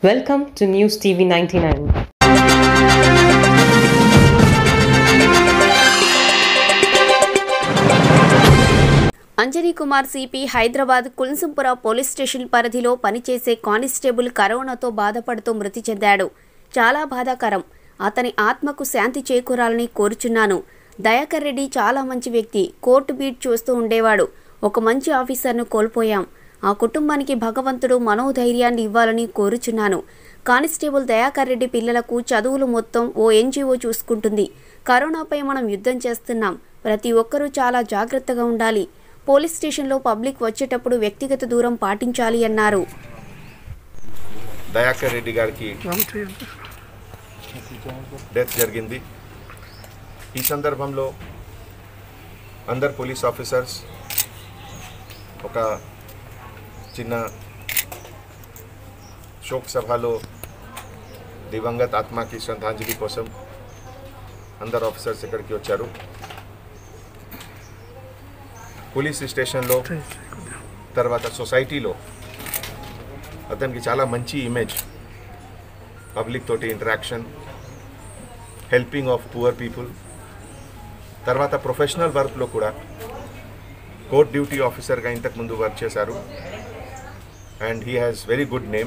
Welcome to News TV 99. Anjani Kumar CP Hyderabad Kulsumpura police station పరిధిలో పనిచేసే constable కరోనాతో బాధపడుతూ మృతి చెందాడు చాలా బాధాకరం అతని ఆత్మకు శాంతి చేకూరాలని కోరుచున్నాను దయాకర్ రెడ్డి చాలా మంచి వ్యక్తి కోర్టు బీట్ చూస్తూ ఉండేవాడు ఒక మంచి ఆఫీసర్ను కోల్పోయాం ఆ కుటుంబానికి భగవంతుడు మనోధైర్యాన్ని ఇవ్వాలని కోరుచున్నాను కానిస్టేబుల్ దయాకర్ రెడ్డి పిల్లలకు చదువులు మొత్తం ఓ ఎన్జిఓ చూసుకుంటుంది కరోనాపై మనం యుద్ధం చేస్తున్నాం ప్రతి ఒక్కరూ చాలా జాగ్రత్తగా ఉండాలి పోలీస్ స్టేషన్లో పబ్లిక్ వచ్చేటప్పుడు వ్యక్తిగత దూరం పాటించాలి అన్నారు దయాకర్ రెడ్డి గారికి డెత్ జరిగింది ఈ సందర్భంలో అందరు పోలీస్ ఆఫీసర్స్ ఒక చిన్న శోక్ సభలో దివంగత్ ఆత్మకి శ్రద్ధాంజలి కోసం అందరు ఆఫీసర్స్ ఇక్కడికి వచ్చారు పోలీస్ స్టేషన్లో తర్వాత సొసైటీలో అతనికి చాలా మంచి ఇమేజ్ పబ్లిక్ తోటి interaction helping of poor people తర్వాత ప్రొఫెషనల్ వర్క్లో కూడా కోర్ట్ డ్యూటీ ఆఫీసర్గా ఇంతకు ముందు వర్క్ చేశారు and he has very good name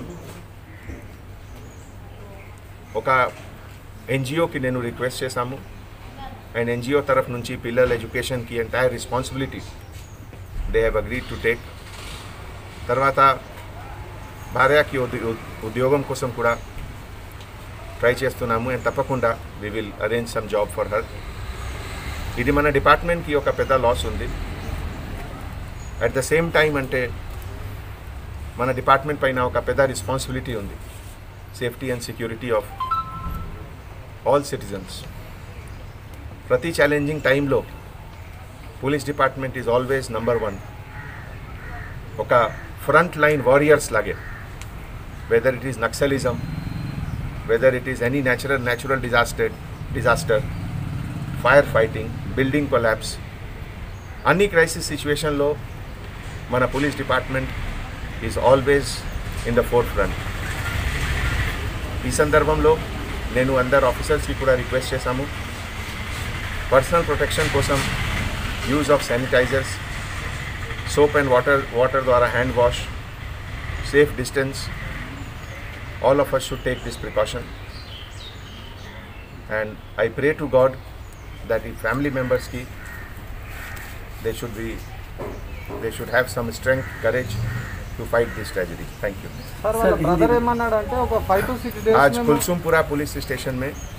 ఒక ఎన్జిఓకి నేను రిక్వెస్ట్ చేశాము అండ్ ఎన్జిఓ తరఫు నుంచి పిల్లల ఎడ్యుకేషన్కి entire responsibility they have agreed to take తర్వాత భార్యకి ఉద్యో- ఉద్యోగం కోసం కూడా ట్రై చేస్తున్నాము అండ్ తప్పకుండా we will arrange some job for her ఇది మన డిపార్ట్మెంట్కి ఒక పెద్ద లాస్ ఉంది అట్ ద సేమ్ టైం అంటే మన డిపార్ట్మెంట్ పైన ఒక పెద్ద రెస్పాన్సిబిలిటీ ఉంది safety and security of all citizens ప్రతి ఛాలెంజింగ్ టైంలో police department is always number one ఒక ఫ్రంట్ లైన్ వారియర్స్ లాగే whether it is naxalism whether it is any natural natural disaster disaster fire fighting building collapse అన్ని crisis సిచ్యువేషన్లో మన police department is always in the forefront ఈ సందర్భంలో నేను అందరు ఆఫీసర్స్కి కూడా రిక్వెస్ట్ చేశాము పర్సనల్ ప్రొటెక్షన్ కోసం use of sanitisers soap and water water ద్వారా hand wash safe distance all of us should take this precaution and I pray to god that ఈ ఫ్యామిలీ మెంబర్స్కి they should be they should have some strength courage to fight this tragedy thank you sir వాళ్ళ brother ఏమన్నాడు అంటే ఒక five to six days आज Kulsumpura police station में